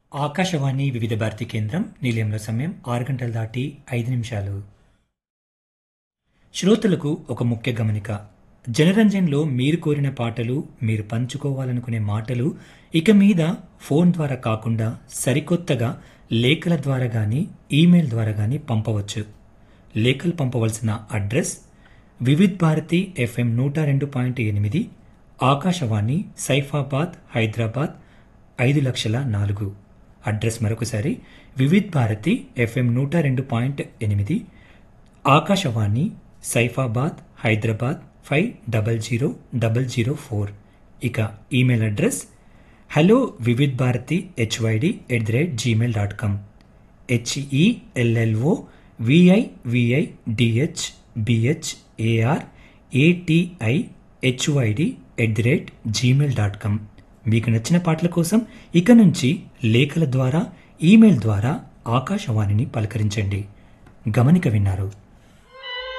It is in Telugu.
ఆకాశవాణి వివిధ భారతి కేంద్రం నిలయంలో సమయం ఆరు గంటలు దాటి ఐదు నిమిషాలు శ్రోతలకు ఒక ముఖ్య గమనిక జనరంజన్లో మీరు కోరిన పాటలు మీరు పంచుకోవాలనుకునే మాటలు ఇక మీద ఫోన్ ద్వారా కాకుండా సరికొత్తగా లేఖల ద్వారా కానీ ఈమెయిల్ ద్వారా కానీ పంపవచ్చు లేఖలు పంపవలసిన అడ్రస్ వివిధ్ భారతి ఎఫ్ఎం నూట రెండు పాయింట్ ఎనిమిది ఆకాశవాణి సైఫాబాద్ హైదరాబాద్ ఐదు లక్షల నాలుగు అడ్రస్ మరొకసారి వివిధ్ భారతి ఎఫ్ఎం నూట రెండు పాయింట్ ఎనిమిది Akashvani Saifabad Hyderabad five double zero double zero four ఇక email address hello Vividh Bharati HYD at the rate Gmail dot com HELLO VI VI DH BH AR ATI HYD at the rate Gmail dot com మీకు నచ్చిన పాటల కోసం ఇక నుంచి లేఖల ద్వారా ఈమెయిల్ ద్వారా ఆకాశవాణిని పలకరించండి గమనిక విన్నారు